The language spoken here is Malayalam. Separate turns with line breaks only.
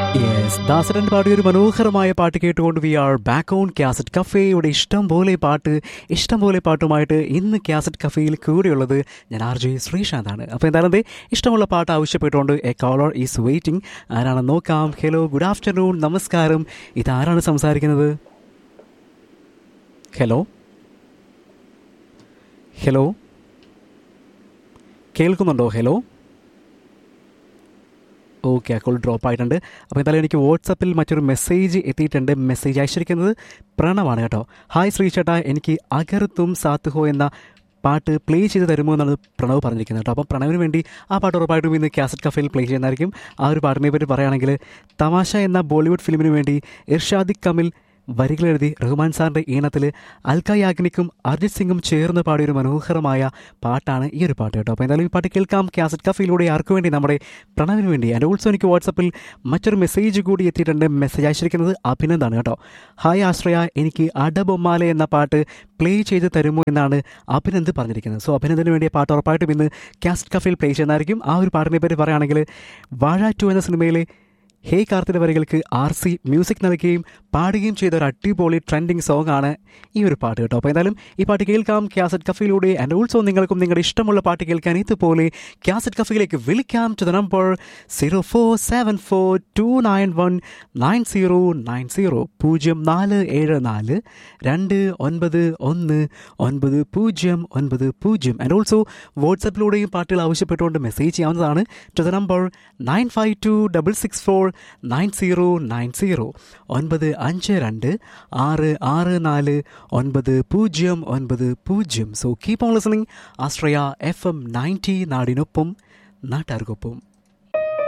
യെസ് ദാസരൻ പാടിയ ഒരു മനോഹരമായ പാട്ട് കേട്ടുകൊണ്ട് we are back on cassette കഫേയുടെ ഇഷ്ടം പോലെ പാട്ട് ഇഷ്ടം പോലെ പാട്ടുമായിട്ട് ഇന്ന് കാസറ്റ് കഫേയിൽ കൂടെയുള്ളത് ഞാൻ ആർ ജെ ശ്രീശാന്താണ് അപ്പോൾ എന്തായാലും ദേ ഇഷ്ടമുള്ള പാട്ട് ആവശ്യപ്പെട്ടുകൊണ്ട് എ കോളർ ഈസ് വെയിറ്റിംഗ് ആരാണെന്ന് നോക്കാം ഹലോ ഗുഡ് ആഫ്റ്റർനൂൺ നമസ്കാരം ഇതാരാണ് സംസാരിക്കുന്നത് ഹലോ ഹലോ കേൾക്കുന്നുണ്ടോ ഹലോ ഓക്കെ അക്കോൾ ഡ്രോപ്പ് ആയിട്ടുണ്ട് അപ്പോൾ എന്തായാലും എനിക്ക് വാട്സപ്പിൽ മറ്റൊരു മെസ്സേജ് എത്തിയിട്ടുണ്ട് മെസ്സേജ് അയച്ചിരിക്കുന്നത് പ്രണവാണ് കേട്ടോ ഹായ് ശ്രീ ചേട്ടാ എനിക്ക് അഗർത്തും സാത്തുഹോ എന്ന പാട്ട് പ്ലേ ചെയ്ത് തരുമോ എന്നാണ് പ്രണവ് പറഞ്ഞിരിക്കുന്നത് കേട്ടോ അപ്പം പ്രണവിന് വേണ്ടി ആ പാട്ട് ഉറപ്പായിട്ടും ഇന്ന് കാസറ്റ് കഫയിൽ പ്ലേ ചെയ്യുന്നതായിരിക്കും ആ ഒരു പാട്ടിനെ പറ്റി പറയുകയാണെങ്കിൽ തമാശ എന്ന ബോളിവുഡ് ഫിലിമിന് വേണ്ടി ഇർഷാദിക് കമിൽ വരികളെഴുതി റഹ്മാൻ സാറിൻ്റെ ഈണത്തിൽ അൽക്ക യാഗ്നിക്കും അർജിത് സിംഗും ചേർന്ന് പാടിയ ഒരു മനോഹരമായ പാട്ടാണ് ഈ ഒരു പാട്ട് കേട്ടോ അപ്പോൾ എന്തായാലും ഈ പാട്ട് കേൾക്കാം കാസറ്റ് കഫയിലൂടെ ആർക്കു വേണ്ടി നമ്മുടെ പ്രണവിന് വേണ്ടി ആൻഡ് ഓൾസോ എനിക്ക് വാട്സപ്പിൽ മറ്റൊരു മെസ്സേജ് കൂടി എത്തിയിട്ടുണ്ട് മെസ്സേജ് അയച്ചിരിക്കുന്നത് അഭിനന്ദാണ് കേട്ടോ ഹായ് ആശ്രയ എനിക്ക് അടബൊമ്മാലെ എന്ന പാട്ട് പ്ലേ ചെയ്ത് തരുമോ എന്നാണ് അഭിനന്ദ് പറഞ്ഞിരിക്കുന്നത് സോ അഭിനന്ദിന് വേണ്ടി പാട്ട് ഉറപ്പായിട്ടും ഇന്ന് കാസറ്റ് കഫയിൽ പ്ലേ ചെയ്യുന്നതായിരിക്കും ആ ഒരു പാട്ടിനെ പറ്റി പറയുകയാണെങ്കിൽ വാഴ ടു എന്ന സിനിമയിലെ ഹേ കാർത്തിൻ്റെ വരികൾക്ക് ആർ സി മ്യൂസിക് നൽകുകയും പാടുകയും ചെയ്ത ഒരു അടിപൊളി ട്രെൻഡിങ് സോങ് ആണ് ഈ ഒരു പാട്ട് കേട്ടോ അപ്പോൾ എന്തായാലും ഈ പാട്ട് കേൾക്കാം ക്യാസറ്റ് കഫയിലൂടെ ആൻഡ് ഓൾസോ നിങ്ങൾക്കും നിങ്ങളുടെ ഇഷ്ടമുള്ള പാട്ട് കേൾക്കാൻ ഇതുപോലെ ക്യാസറ്റ് കഫയിലേക്ക് വിളിക്കാം to the number zero four seven four two nine one nine zero nine zero പൂജ്യം നാല് ഏഴ് നാല് രണ്ട് ഒൻപത് ഒന്ന് ഒൻപത് പൂജ്യം ഒൻപത് പൂജ്യം ആൻഡ് ഓൾസോ വാട്സപ്പിലൂടെയും പാട്ടുകൾ ആവശ്യപ്പെട്ടുകൊണ്ട് മെസ്സേജ് ചെയ്യാവുന്നതാണ് to the number nine five two double six four nine zero nine zero ഒൻപത് അഞ്ച് രണ്ട് ആറ് ആറ് നാല് ഒൻപത് പൂജ്യം ഒൻപത് പൂജ്യം so keep on listening Ashraya F M ninety നാടിനൊപ്പം നാട്ടുകാർക്കൊപ്പം